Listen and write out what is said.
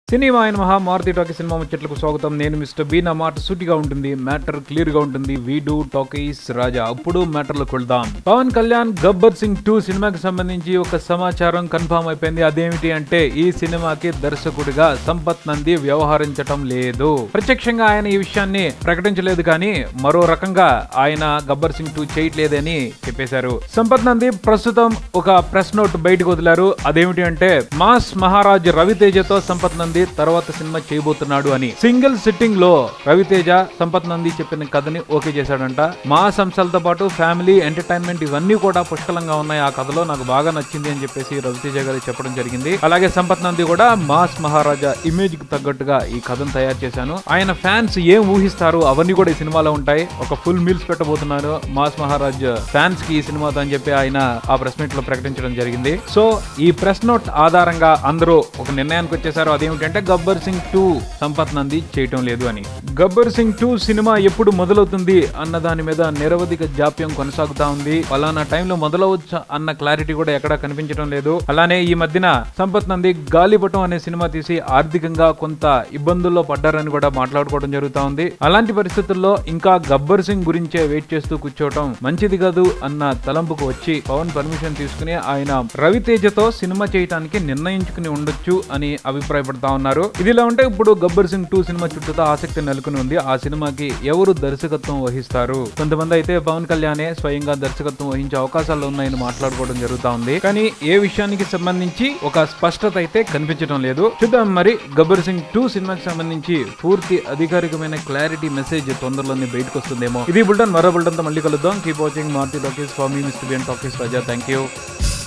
cinema అయిన మహా Maruti talkie cinema ముచ్చట్లకు స్వాగతం నేను మిస్టర్ బీ నా మాట సూటిగా ఉంటుంది మ్యాటర్ క్లియర్ గా ఉంటుంది వీడు టాకీస్ రాజా అప్పుడు మ్యాటర్ లోకి వెళ్దాం పవన్ కళ్యాణ్ గబ్బర్ సింగ్ టూ సినిమాకి సంబంధించి ఒక సమాచారం కన్ఫర్మ్ అయిపోయింది అదేమిటి అంటే ఈ సినిమాకి దర్శకుడిగా సంపత్ నంది వ్యవహరించటం లేదు ప్రత్యక్షంగా ఆయన ఈ విషయాన్ని ప్రకటించలేదు కానీ మరో రకంగా ఆయన గబ్బర్ సింగ్ టూ చేయట్లేదని చెప్పేశారు సంపత్ నంది ప్రస్తుతం ఒక ప్రెస్ నోట్ బయటకు వదిలారు అదేమిటి అంటే మాస్ మహారాజ్ రవితేజతో సంపత్ నంది తర్వాత సినిమా చేయబోతున్నాడు అని సింగిల్ సిట్టింగ్ లో రవితేజ సంపత్ నంది చెప్పిన కథని ఓకే చేశాడంట మాస్ అంశాలతో పాటు ఫ్యామిలీ ఎంటర్టైన్మెంట్ ఇవన్నీ కూడా పుష్కలంగా ఉన్నాయి ఆ కథలో నాకు బాగా నచ్చింది అని చెప్పేసి రవితేజ గారు చెప్పడం జరిగింది అలాగే సంపత్ నంది కూడా మాస్ మహారాజా ఇమేజ్ కి తగ్గట్టుగా ఈ కథను తయారు చేశాను ఆయన ఫ్యాన్స్ ఏం ఊహిస్తారు అవన్నీ కూడా ఈ సినిమాలో ఉంటాయి ఒక ఫుల్ మీల్స్ పెట్టబోతున్నారు మాస్ మహారాజ్ ఫ్యాన్స్ కి ఈ సినిమాతో అని చెప్పి ఆయన ఆ ప్రెస్ మీట్ లో ప్రకటించడం జరిగింది సో ఈ ప్రెస్ నోట్ ఆధారంగా అందరూ ఒక నిర్ణయానికి వచ్చేసారు అదేమిటంటే గబ్బర్ సింగ్ టూ సంపత్ నంది చేయటం లేదు అని గబ్బర్ సింగ్ టూ సినిమా ఎప్పుడు మొదలవుతుంది అన్న దాని మీద నిరవధిక జాప్యం కొనసాగుతా ఉంది ఫలానా టైంలో మొదలవచ్చు అన్న క్లారిటీ కూడా ఎక్కడా కనిపించడం లేదు అలానే ఈ మధ్యన సంపత్ నంది గాలిపటం అనే సినిమా తీసి ఆర్థికంగా కొంత ఇబ్బందుల్లో పడ్డారని కూడా మాట్లాడుకోవడం జరుగుతా ఉంది అలాంటి పరిస్థితుల్లో ఇంకా గబ్బర్ సింగ్ గురించే వెయిట్ చేస్తూ కూర్చోవటం మంచిది కాదు అన్న తలంపుకు వచ్చి పవన్ పర్మిషన్ తీసుకుని ఆయన రవితేజతో సినిమా చేయడానికి నిర్ణయించుకుని ఉండొచ్చు అని అభిప్రాయపడతా ఉన్నారు ఇదిలా ఉంటే ఇప్పుడు గబ్బర్ సింగ్ టూ సినిమా చుట్టూతో ఆసక్తి నెలకొని ఉంది ఆ సినిమాకి ఎవరు దర్శకత్వం వహిస్తారు కొంతమంది అయితే పవన్ కళ్యాణే స్వయంగా దర్శకత్వం వహించే అవకాశాలు ఉన్నాయని మాట్లాడుకోవడం జరుగుతా ఉంది కానీ ఏ విషయానికి సంబంధించి ఒక స్పష్టత అయితే కనిపించడం లేదు చూద్దాం మరి గబ్బర్ సింగ్ టూ సినిమాకి సంబంధించి పూర్తి అధికారికమైన క్లారిటీ మెసేజ్ తొందరలోనే బయటకు వస్తుందేమో ఇది బుల్టన్ మరో బుల్టన్ తో మళ్ళీ కలుద్దాం keep watching Marthi talkies for మీ mister BN talkies Raja thank you